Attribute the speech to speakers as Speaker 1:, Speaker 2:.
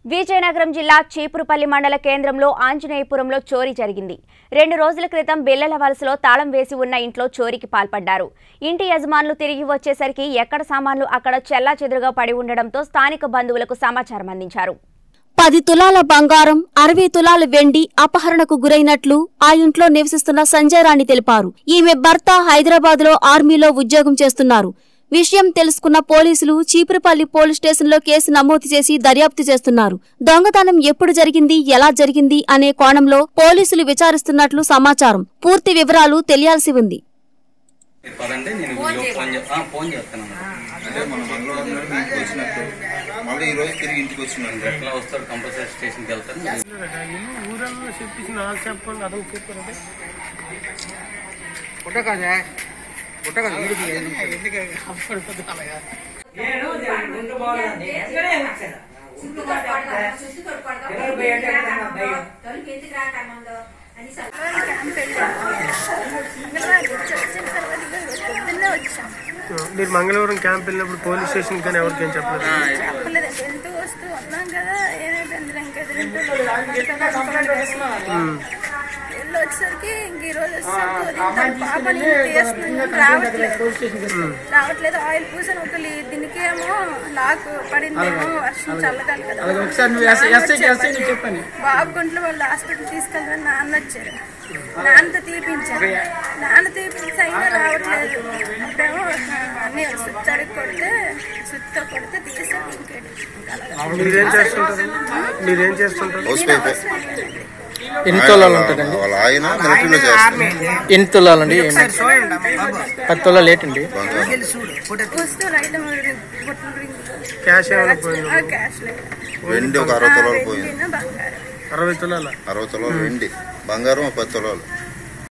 Speaker 1: విజయనగరం జిల్లా చీపురుపల్లి మండల కేంద్రంలో ఆంజనేయపురంలో చోరీ జరిగింది రెండు రోజుల క్రితం బిల్లల వలసలో తాళం వేసి ఉన్న ఇంట్లో చోరీకి పాల్పడ్డారు ఇంటి యజమానులు తిరిగి వచ్చేసరికి ఎక్కడ సామాన్లు అక్కడ చెల్లాచెదురుగా పడి ఉండడంతో స్థానిక బంధువులకు సమాచారం అందించారు
Speaker 2: పది తులాల బంగారం అరవై తులాల వెండి అపహరణకు గురైనట్లు ఆ ఇంట్లో నివసిస్తున్న సంజయ్ రాణి తెలిపారు ఈమె భర్త హైదరాబాద్ లో ఆర్మీలో ఉద్యోగం చేస్తున్నారు విషయం తెలుసుకున్న పోలీసులు చీపురుపల్లి పోలీస్ స్టేషన్లో కేసు నమోదు చేసి దర్యాప్తు చేస్తున్నారు దొంగతనం ఎప్పుడు జరిగింది ఎలా జరిగింది అనే కోణంలో పోలీసులు విచారిస్తున్నట్లు సమాచారం పూర్తి వివరాలు తెలియాల్సి ఉంది
Speaker 3: పదండి నేను వీడియో ఫోన్ చే- ఆ, ఫోన్ చేస్తాను
Speaker 4: అంటే మన మంగళవారం నాడు ఇంటికి వచ్చినట్టు మళ్ళీ ఈ రోజు తిరిగి ఇంటికి వచ్చినాను
Speaker 3: ఎట్లా వస్తాడు కంపల్సరీ స్టేషన్కి వెళ్తాను నేను
Speaker 5: ఊరల్లో చెప్పించి నాకు చెప్పండి అదొక చెప్పారంటే
Speaker 6: పుట్టకాదే పుట్టకాదు
Speaker 5: మీరు మంగళవారం క్యాంప్ వెళ్ళినప్పుడు పోలీస్ స్టేషన్ కానీ ఎవరికేం చెప్పలేదు
Speaker 7: చెప్పలేదు వెళ్తూ వస్తూ ఉన్నాం కదా ఏమైపోయింది ఇంకా వెళ్ళి వచ్చేసరికి ఇంక ఈ రోజు వచ్చేసరికి ఉదయం తన పాపని తీస్తున్నాను రావట్లేదు రావట్లేదు ఆయిల్ పూసాను ఒక దీనికి ఏమో లాక్ పడిందేమో వర్షం చల్లగాలి కదా
Speaker 6: చెప్పండి
Speaker 7: బాబు గుంట్లో వాళ్ళు హాస్పిటల్ తీసుకెళ్ళమని నాన్న వచ్చారు నాన్నతో తీపించారు నాన్న తీపించి అయినా రావట్లేదు అప్పుడేమో అన్నీ స్విచ్ అడిగి కొడితే స్విచ్తో కొడితే తీసారు ఇంకేంటి
Speaker 5: మీరేం చేస్తుంటారు మీరేం చేస్తుంటారు
Speaker 4: హౌస్
Speaker 7: నేను
Speaker 4: వైఫ్
Speaker 7: అవసరం లేదండి.
Speaker 6: ఎన్ని తులాలు ఉంటుందండి
Speaker 4: వాళ్ళ ఆయన మిలిటరీలో చేస్తారు
Speaker 6: ఎన్ని తులాలు అండి పది తులాలు ఏంటండి
Speaker 7: వస్తువులు ఐటమ్ బుట్టలు రింగులు
Speaker 5: క్యాష్ ఏమైనా పోయింది
Speaker 7: ఆ, క్యాష్ లేదు
Speaker 4: వెండి ఒక అరవై తులాలు పోయింది
Speaker 7: వెండిన బంగారం
Speaker 5: అరవై తులాల
Speaker 4: అరవై తులాలు వెండి బంగారం ఒక పది తులాలు